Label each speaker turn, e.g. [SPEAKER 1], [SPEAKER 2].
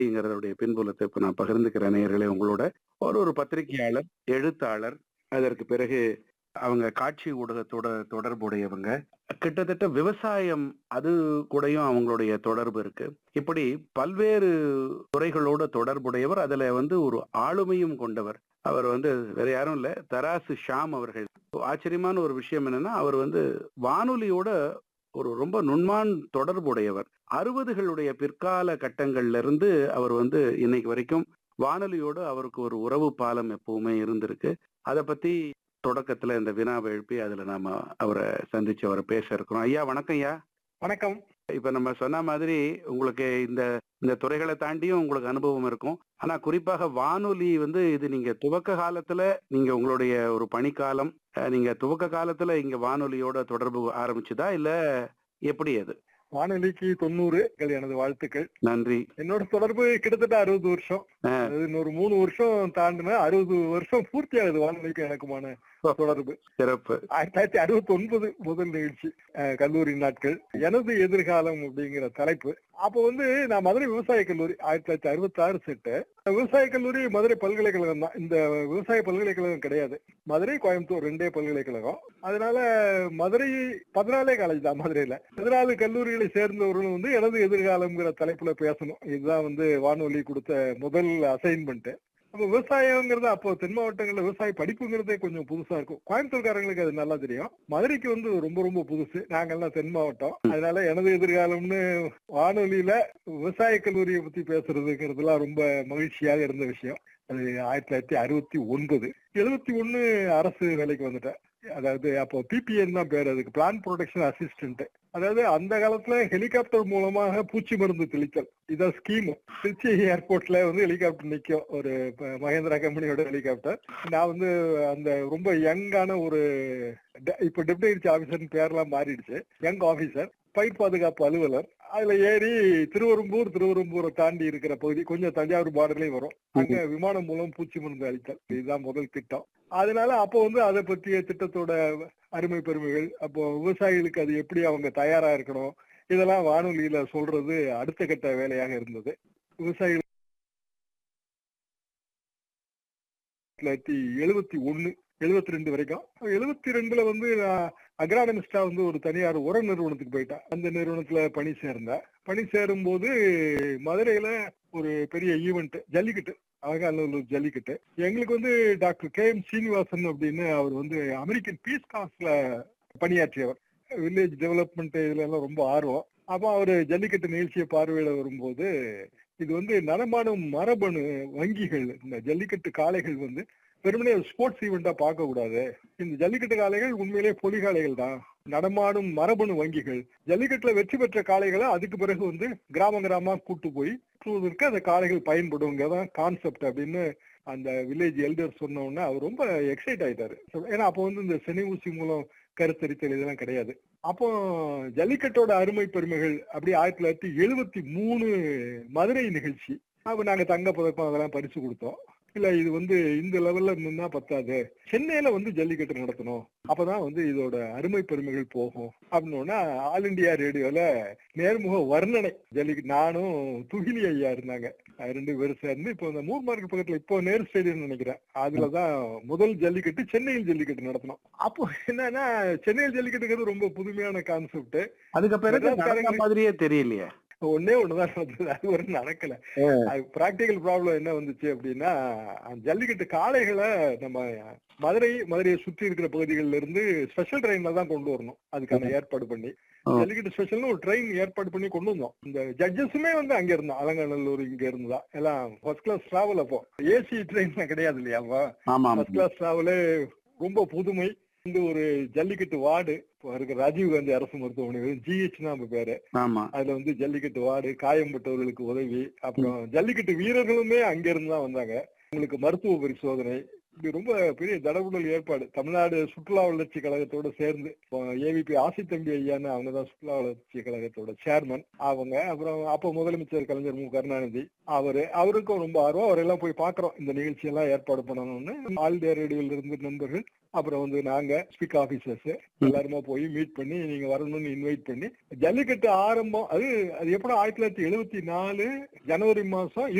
[SPEAKER 1] அப்படிங்கறதுடைய பின்புலத்தை இப்ப நான் பகிர்ந்துக்கிற நேயர்களே உங்களோட ஒரு ஒரு பத்திரிகையாளர் எழுத்தாளர் அதற்கு பிறகு அவங்க காட்சி ஊடகத்தோட தொடர்புடையவங்க கிட்டத்தட்ட விவசாயம் அது கூடயும் அவங்களுடைய தொடர்பு இருக்கு இப்படி பல்வேறு துறைகளோட தொடர்புடையவர் அதுல வந்து ஒரு ஆளுமையும் கொண்டவர் அவர் வந்து வேற யாரும் இல்ல தராசு ஷாம் அவர்கள் ஆச்சரியமான ஒரு விஷயம் என்னன்னா அவர் வந்து வானொலியோட ஒரு ரொம்ப நுண்மான் தொடர்புடையவர் அறுபதுகளுடைய பிற்கால கட்டங்கள்ல இருந்து அவர் வந்து இன்னைக்கு வரைக்கும் வானொலியோடு அவருக்கு ஒரு உறவு பாலம் எப்பவுமே இருந்திருக்கு அதை பத்தி தொடக்கத்துல இந்த வினாவை எழுப்பி அதுல நாம அவரை சந்திச்சு அவரை பேச இருக்கிறோம் ஐயா வணக்கம் ஐயா
[SPEAKER 2] வணக்கம்
[SPEAKER 1] இப்ப நம்ம சொன்ன மாதிரி உங்களுக்கு இந்த இந்த துறைகளை தாண்டியும் உங்களுக்கு அனுபவம் இருக்கும் ஆனா குறிப்பாக வானொலி வந்து இது நீங்க துவக்க காலத்துல நீங்க உங்களுடைய ஒரு பணிக்காலம் அஹ், நீங்க துவக்க காலத்துல இங்க வானொலியோட தொடர்பு ஆரம்பிச்சுதா இல்ல எப்படி அது
[SPEAKER 2] வானொலிக்கு தொண்ணூறு எனது வாழ்த்துக்கள்
[SPEAKER 1] நன்றி
[SPEAKER 2] என்னோட தொடர்பு கிட்டத்தட்ட அறுபது வருஷம்
[SPEAKER 1] ஆ.
[SPEAKER 2] அது இன்னொரு மூணு வருஷம் தாண்டின அறுபது வருஷம் பூர்த்தி ஆகுது வானொலிக்கு எனக்குமான தொடர்பு
[SPEAKER 1] சிறப்பு
[SPEAKER 2] ஆயிரத்தி தொள்ளாயிரத்தி அறுபத்தி ஒன்பது முதல் நிகழ்ச்சி அஹ், கல்லூரி நாட்கள் எனது எதிர்காலம் அப்படிங்கிற தலைப்பு அப்போ வந்து நான் மதுரை விவசாய கல்லூரி ஆயிரத்தி தொள்ளாயிரத்தி அறுபத்தி ஆறு செட்டு விவசாய கல்லூரி மதுரை பல்கலைக்கழகம் தான் இந்த விவசாய பல்கலைக்கழகம் கிடையாது மதுரை கோயம்புத்தூர் ரெண்டே பல்கலைக்கழகம் அதனால மதுரை பதினாலே காலேஜ் தான் மதுரையில பதினாலு கல்லூரிகளை சேர்ந்தவர்களும் வந்து எனது எதிர்காலம்ங்கிற தலைப்புல பேசணும் இதுதான் வந்து வானொலி கொடுத்த முதல் அசைன்மெண்ட் அப்ப விவசாயங்கிறது அப்போ தென் மாவட்டங்கள்ல விவசாய படிப்புங்கிறதே கொஞ்சம் புதுசா இருக்கும் கோயம்புத்தூர்காரங்களுக்கு அது நல்லா தெரியும் மதுரைக்கு வந்து ரொம்ப ரொம்ப புதுசு நாங்கெல்லாம் தென் மாவட்டம் அதனால எனது எதிர்காலம்னு வானொலியில விவசாய கல்லூரியை பத்தி பேசுறதுங்கிறதுலாம் ரொம்ப மகிழ்ச்சியாக இருந்த விஷயம் அது ஆயிரத்தி தொள்ளாயிரத்தி அறுபத்தி ஒன்பது எழுபத்தி ஒண்ணு அரசு வேலைக்கு வந்துட்டேன் அதாவது அப்போ பிபிஎன் தான் பேர் அதுக்கு பிளான் ப்ரொடெக்ஷன் அசிஸ்டன்ட் அதாவது அந்த காலத்துல ஹெலிகாப்டர் மூலமாக பூச்சி மருந்து தெளித்தல் இதான் ஸ்கீம் திருச்சி ஏர்போர்ட்ல வந்து ஹெலிகாப்டர் நிக்கும் ஒரு ப- மகேந்திரா கம்பெனியோட ஹெலிகாப்டர் நான் வந்து அந்த ரொம்ப யங்கான ஒரு ட- இப்ப டெப்டி ஆபீசர் பேர்லாம் மாறிடுச்சு யங் ஆபீசர் பயிர் பாதுகாப்பு அலுவலர் அதுல ஏறி திருவெரும்பூர் திருவெரும்பூரை தாண்டி இருக்கிற பகுதி கொஞ்சம் தஞ்சாவூர் பார்டர்லயும் வரும் அங்க விமானம் மூலம் பூச்சி மருந்து அளித்தல் இதுதான் முதல் திட்டம் அதனால அப்போ வந்து அதை பற்றிய திட்டத்தோட அருமை பெருமைகள் அப்போ விவசாயிகளுக்கு அது எப்படி அவங்க தயாரா இருக்கணும் இதெல்லாம் வானொலியில சொல்றது அடுத்த கட்ட வேலையாக இருந்தது விவசாயிகள் தொள்ளாயிரத்தி எழுபத்தி ஒண்ணு எழுபத்தி ரெண்டு வரைக்கும் எழுபத்தி ரெண்டுல வந்து அக்ராடமிஸ்டா வந்து ஒரு தனியார் உர நிறுவனத்துக்கு போயிட்டேன் அந்த நிறுவனத்துல பணி சேர்ந்தேன் பணி சேரும் போது மதுரையில ஒரு பெரிய ஈவெண்ட் ஜல்லிக்கட்டு அழகாநல்லூர் ஜல்லிக்கட்டு எங்களுக்கு வந்து டாக்டர் கே எம் சீனிவாசன் அப்படின்னு அவர் வந்து அமெரிக்கன் பீஸ் காஸ்ட்ல பணியாற்றியவர் வில்லேஜ் டெவலப்மெண்ட் இதுல எல்லாம் ரொம்ப ஆர்வம் அப்போ அவர் ஜல்லிக்கட்டு நிகழ்ச்சியை பார்வையிட வரும்போது இது வந்து நடமாடும் மரபணு வங்கிகள் இந்த ஜல்லிக்கட்டு காளைகள் வந்து வெறுமனே ஸ்போர்ட்ஸ் ஈவெண்டா பார்க்க கூடாது இந்த ஜல்லிக்கட்டு காளைகள் உண்மையிலே பொலி காளைகள் தான் நடமாடும் மரபணு வங்கிகள் ஜல்லிக்கட்டுல வெற்றி பெற்ற காளைகளை அதுக்கு பிறகு வந்து கிராம கிராமமா கூட்டு போய் சுற்றுவதற்கு அந்த காளைகள் பயன்படுங்கிறதான் கான்செப்ட் அப்படின்னு அந்த வில்லேஜ் எல்டர் சொன்ன உடனே அவர் ரொம்ப எக்ஸைட் ஆயிட்டாரு ஏன்னா அப்போ வந்து இந்த செனி ஊசி மூலம் கருத்தரித்தல் இதெல்லாம் கிடையாது அப்போ ஜல்லிக்கட்டோட அருமை பெருமைகள் அப்படி ஆயிரத்தி தொள்ளாயிரத்தி எழுபத்தி மூணு மதுரை நிகழ்ச்சி அப்ப நாங்க தங்க பதக்கம் அதெல்லாம் பரிசு கொடுத்தோம் இல்ல இது வந்து இந்த லெவல்ல நின்னா பத்தாது சென்னையில வந்து ஜல்லிக்கட்டு நடத்தணும் அப்பதான் வந்து இதோட அருமை பெருமைகள் போகும் அப்படின்னா ஆல் இண்டியா ரேடியோல நேர்முக வர்ணனை ஜல்லிக்கட்டு நானும் துகிலி ஐயா இருந்தாங்க அது ரெண்டு பேரும் சேர்ந்து இப்போ இந்த மூர் மார்க்கெட் பக்கத்துல இப்போ நேரு ஸ்டேடியம் நினைக்கிறேன் அதுலதான் முதல் ஜல்லிக்கட்டு சென்னையில் ஜல்லிக்கட்டு நடத்தணும் அப்போ என்னன்னா சென்னையில் ஜல்லிக்கட்டுங்கிறது ரொம்ப புதுமையான கான்செப்ட்
[SPEAKER 1] அதுக்கு பிறகு
[SPEAKER 2] மெட்ராஸ்
[SPEAKER 1] நடந்த
[SPEAKER 2] காரங்க-
[SPEAKER 1] மாதிரியே தெரியலையே
[SPEAKER 2] ஒன்னே ஒண்ணுதான் நடந்தது அது ஒரு நடக்கல அது பிராக்டிக்கல் ப்ராப்ளம் என்ன வந்துச்சு அப்படின்னா அந்த ஜல்லிக்கட்டு காளைகளை நம்ம மதுரை மதுரையை சுற்றி இருக்கிற பகுதிகளில இருந்து ஸ்பெஷல் ட்ரெயின்ல தான் கொண்டு வரணும் அதுக்கான ஏற்பாடு பண்ணி
[SPEAKER 1] ஆ.
[SPEAKER 2] ஜல்லிக்கட்டு ஸ்பெஷல்னு ஒரு ட்ரெயின் ஏற்பாடு பண்ணி கொண்டு வந்தோம் இந்த ஜட்ஜஸுமே வந்து அங்க இருந்தோம் அலங்காநல்லூர் இங்க இருந்துதான் எல்லாம் ஃபர்ஸ்ட் கிளாஸ் டிராவல் அப்போ ஏசி ட்ரெயின்ல கிடையாது இல்லையா அப்போ
[SPEAKER 1] ஆமா
[SPEAKER 2] ஃபர்ஸ்ட் கிளாஸ் டிராவலு ரொம்ப புதுமை இந்த ஒரு ஜல்லிக்கட்டு வார்டு இப்போ இருக்கிற ராஜீவ் காந்தி அரசு மருத்துவமனை ஜிஹெச் நம்ம பேரு
[SPEAKER 1] ஆமா
[SPEAKER 2] அதுல வந்து ஜல்லிக்கட்டு வார்டு காயம்பட்டவர்களுக்கு உதவி அப்புறம் ஜல்லிக்கட்டு வீரர்களுமே அங்க இருந்து தான் வந்தாங்க உங்களுக்கு மருத்துவ பரிசோதனை இது ரொம்ப பெரிய தடபுடல் ஏற்பாடு தமிழ்நாடு சுற்றுலா வளர்ச்சி கழகத்தோட சேர்ந்து ஏவிபி ஆசித்தம்பி ஐயான்னு அவங்க தான் சுற்றுலா வளர்ச்சி கழகத்தோட சேர்மன் அவங்க அப்புறம் அப்போ முதலமைச்சர் கலைஞர் மு கருணாநிதி அவரு அவருக்கும் ரொம்ப ஆர்வம் அவரெல்லாம் போய் பாக்குறோம் இந்த நிகழ்ச்சி எல்லாம் ஏற்பாடு பண்ணணும்னு ஆல் இந்தியா ரேடியோல இருந்து நண்பர்கள் அப்புறம் வந்து நாங்க ஸ்பீக் ஆபீசர்ஸ் எல்லாருமா போய் மீட் பண்ணி நீங்க வரணும்னு இன்வைட் பண்ணி ஜல்லிக்கட்டு ஆரம்பம் அது அது எப்படா ஆயிரத்தி தொள்ளாயிரத்தி எழுபத்தி நாலு ஜனவரி மாசம்